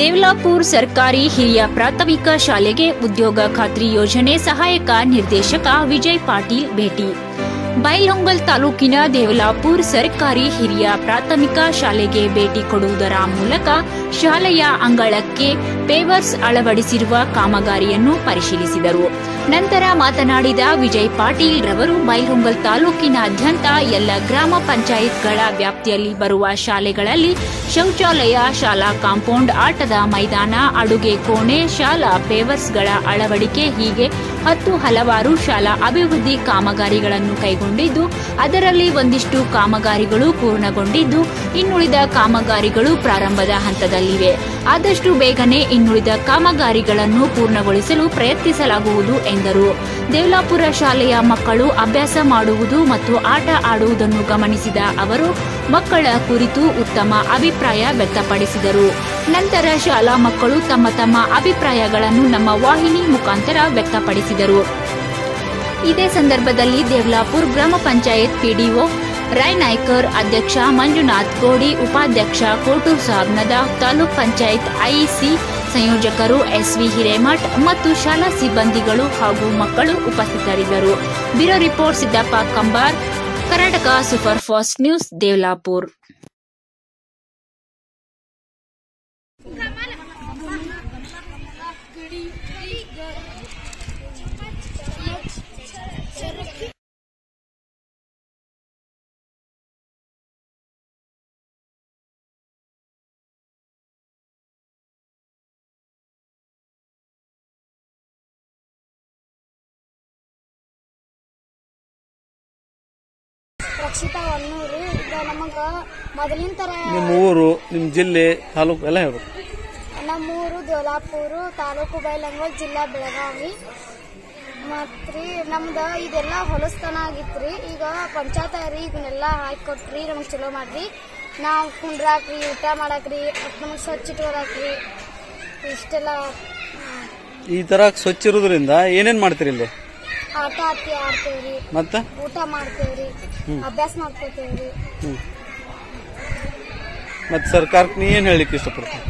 ದೇವಲಾಪುರ್ ಸರ್ಕಾರಿ ಹಿರಿಯ ಪ್ರಾಥಮಿಕ ಶಾಲೆಗೆ ಉದ್ಯೋಗ ಖಾತ್ರಿ ಯೋಜನೆ ಸಹಾಯಕ ನಿರ್ದೇಶಕ ವಿಜಯ್ ಪಾಟೀಲ್ ಭೇಟಿ ಬೈಲಹೊಂಗಲ್ ತಾಲೂಕಿನ ದೇವಲಾಪುರ್ ಸರ್ಕಾರಿ ಹಿರಿಯ ಪ್ರಾಥಮಿಕ ಶಾಲೆಗೆ ಭೇಟಿ ಕೊಡುವುದರ ಮೂಲಕ ಶಾಲೆಯ ಅಂಗಳಕ್ಕೆ ಪೇವರ್ಸ್ ಅಳವಡಿಸಿರುವ ಕಾಮಗಾರಿಯನ್ನು ಪರಿಶೀಲಿಸಿದರು ನಂತರ ಮಾತನಾಡಿದ ವಿಜಯ್ ಪಾಟೀಲ್ ರವರು ಬೈಲಹೊಂಗಲ್ ತಾಲೂಕಿನಾದ್ಯಂತ ಎಲ್ಲ ಗ್ರಾಮ ಪಂಚಾಯತ್ಗಳ ವ್ಯಾಪ್ತಿಯಲ್ಲಿ ಬರುವ ಶಾಲೆಗಳಲ್ಲಿ ಶೌಚಾಲಯ ಶಾಲಾ ಕಾಂಪೌಂಡ್ ಆಟದ ಮೈದಾನ ಅಡುಗೆ ಕೋಣೆ ಶಾಲಾ ಪೇವರ್ಸ್ಗಳ ಅಳವಡಿಕೆ ಹೀಗೆ ಹತ್ತು ಹಲವಾರು ಶಾಲಾ ಅಭಿವೃದ್ಧಿ ಕಾಮಗಾರಿಗಳನ್ನು ಕೈಗೊಂಡಿದ್ದು ಅದರಲ್ಲಿ ಒಂದಿಷ್ಟು ಕಾಮಗಾರಿಗಳು ಪೂರ್ಣಗೊಂಡಿದ್ದು ಇನ್ನುಳಿದ ಕಾಮಗಾರಿಗಳು ಪ್ರಾರಂಭದ ಹಂತದಲ್ಲಿವೆ ಆದಷ್ಟು ಬೇಗನೆ ಇನ್ನುಳಿದ ಕಾಮಗಾರಿಗಳನ್ನು ಪೂರ್ಣಗೊಳಿಸಲು ಪ್ರಯತ್ನಿಸಲಾಗುವುದು ಎಂದರು ದೇವಲಾಪುರ ಶಾಲೆಯ ಮಕ್ಕಳು ಅಭ್ಯಾಸ ಮಾಡುವುದು ಮತ್ತು ಆಟ ಆಡುವುದನ್ನು ಗಮನಿಸಿದ ಅವರು ಮಕ್ಕಳ ಕುರಿತು ಉತ್ತಮ ಅಭಿಪ್ರಾಯ ವ್ಯಕ್ತಪಡಿಸಿದರು ನಂತರ ಶಾಲಾ ಮಕ್ಕಳು ತಮ್ಮ ತಮ್ಮ ಅಭಿಪ್ರಾಯಗಳನ್ನು ನಮ್ಮ ವಾಹಿನಿ ಮುಖಾಂತರ ವ್ಯಕ್ತಪಡಿಸಿದರು ಇದೇ ಸಂದರ್ಭದಲ್ಲಿ ದೇವಲಾಪುರ್ ಗ್ರಾಮ ಪಂಚಾಯತ್ ಪಿಡಿಒ ರಾಯ್ ನಾಯ್ಕರ್ ಅಧ್ಯಕ್ಷ ಮಂಜುನಾಥ್ ಕೋಡಿ ಉಪಾಧ್ಯಕ್ಷ ಕೋಟೂರ್ ಸಾಬ್ ನದಾಫ್ ತಾಲೂಕ್ ಪಂಚಾಯತ್ ಐಸಿ ಸಂಯೋಜಕರು ಎಸ್ವಿ ಹಿರೇಮಠ್ ಮತ್ತು ಶಾಲಾ ಸಿಬ್ಬಂದಿಗಳು ಹಾಗೂ ಮಕ್ಕಳು ಉಪಸ್ಥಿತರಿದ್ದರು bureau report Siddappa Kambar Karnataka super fast news Devalapur Rakshita Honnur ಈಗ ನಮಗ ಮೊದಲಿನ ತರ ನಿಮ್ಮ ಊರು ನಿಮ್ಮ ಜಿಲ್ಲೆ ತಾಲೂಕು ಎಲ್ಲ ಹೇಳ್ಬೇಕು ನಮ್ಮೂರು ದೇವಲಾಪುರು ತಾಲೂಕು ಬೈಲಂಗೋಲ್ ಜಿಲ್ಲಾ ಬೆಳಗಾವಿ ಮತ್ರಿ ನಮ್ದ ಇದೆಲ್ಲ ಹೊಲಸ್ತನ ಆಗಿತ್ರಿ ಈಗ ಪಂಚಾಯತ್ ಇದನ್ನೆಲ್ಲ ಹಾಕೊಟ್ರಿ ನಮಗ್ ಚಲೋ ಮಾಡ್ರಿ ನಾವ್ ಕುಂಡ್ರಾಕ್ರಿ ಊಟ ಮಾಡಾಕ್ರಿ ಮತ್ ನಮಗ್ ಸ್ವಚ್ಛ ಇಟ್ಕೊಳಕ್ರಿ ಇಷ್ಟೆಲ್ಲ ಹ್ಮ್, ಈ ತರ ಸ್ವಚ್ಛ ಇರೋದ್ರಿಂದ ಏನೇನ್ ಮಾಡ್ತೀರಿ ಇಲ್ಲಿ ಆಟ ಹತ್ತಿ ಆಡ್ತೇವ್ರಿ ಮತ್ತ ಊಟ ಮಾಡ್ತೇವ್ರಿ ಅಭ್ಯಾಸ ಮಾಡ್ಕೋತೇವ್ರಿ ಹ್ಮ್ ಮತ್ ಸರ್ಕಾರಕ್ಕೆ ನೀ ಏನ್ ಹೇಳಿಕ್ಕೆ ಇಷ್ಟಪಡ್ತೀನಿ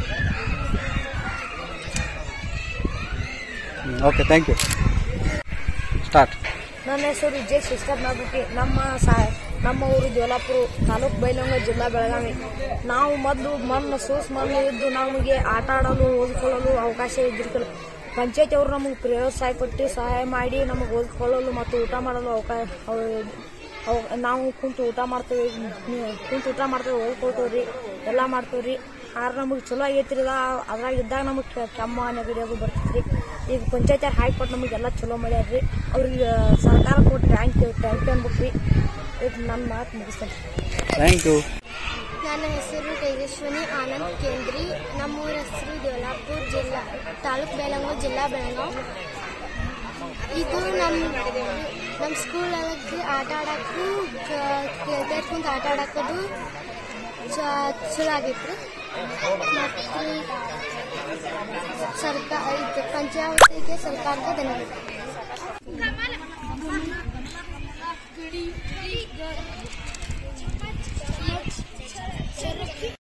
ಓಕೆ ಥ್ಯಾಂಕ್ ಯು ಸ್ಟಾರ್ಟ್ ನನ್ನ ಹೆಸರು ವಿಜಯ್ ಶೇಖರ್ ನಾಗಟ್ಟಿ ನಮ್ಮ ಸಾ ನಮ್ಮ ಊರು ದೇವಲಾಪುರ ತಾಲೂಕು ಬೈಲಂಗ ಜಿಲ್ಲಾ ಬೆಳಗಾವಿ ನಾವು ಮೊದಲು ಮಣ್ಣು ಸೂಸ್ ಮಣ್ಣು ಇದ್ದು ನಮಗೆ ಆಟ ಆಡಲು ಓದ್ಕೊಳ್ಳಲು ಅವಕಾಶ ಇದ್ದಿರ್ತಿಲ್ಲ ಪಂಚಾಯತ್ ಅವರು ನಮಗೆ ಪ್ರೇರೋತ್ಸಾಹ ಕೊಟ್ಟು ಸಹಾಯ ಮಾಡಿ ನಮಗೆ ಓದ್ಕೊಳ್ಳಲು ಮತ್ತು ಊಟ ಮಾಡಲು ಅವಕಾಶ ಅವ್- ನಾವು ಕುಂತು ಊಟ ಮಾಡ್ತೇವೆ ನಿ- ಕುಂತು ಊಟ ಮಾಡ್ತೇವೆ ಓದ್ಕೊಳ್ತೇವ್ರಿ ಎಲ್ಲ ಮಾಡ್ತೇವ್ರಿ ಆದ್ರೆ ನಮಗೆ ಚಲೋ ಆಗೈತ್ರಿ ಅದ್ರಾಗ ಇದ್ದಾಗ ನಮಗೆ ಕೆಮ್ಮ ನೆಗಡಿ ಅದು ಬರ್ತೈತ್ರಿ ಈಗ ಪಂಚಾಯತ್ ಹಾಕಿ ನಮಗೆಲ್ಲ ಚಲೋ ಮಾಡ್ಯಾರ್ರಿ ಅವ್ರಿಗೆ ಸರ್ಕಾರ ಕೊಟ್ಟು ಟ್ಯಾಂಕ್ ಟ್ಯಾಂಕ್ ಅನ್ಬೇಕ್ರಿ ಇದು ನನ್ನ ಮಾತು ಮುಗಿಸ್ತೇನೆ ಥ್ಯಾಂಕ್ ಯು ನನ್ನ ಹೆಸರು ತೇಜಸ್ವಿನಿ ಆನಂದ್ ಕೇಂದ್ರಿ ನಮ್ಮೂರ ಹೆಸರು ದೇವಲಾಪುರ್ ಜಿಲ್ಲಾ ತಾಲೂಕ್ ಬೆಳಗಾವಿ ಜಿಲ್ಲಾ ಬೆಳಗಾವಿ ಇದು ನಮ್ಮ ನಮ್ಮ ಸ್ಕೂಲ್ ಒಳಗೆ ಆಟ ಆಡಕ್ಕೂ ಗೆಳತಿಯರ್ ಕುಂತ ಆಟ ಆಡಕ್ಕದು ಚಲೋ ಆಗೈತ್ರಿ ಮತ್ತು ಸರ್ಕಾರ ಇದು ಪಂಚಾಯತಿಗೆ ಸರ್ಕಾರದ ಧನ್ಯವಾದ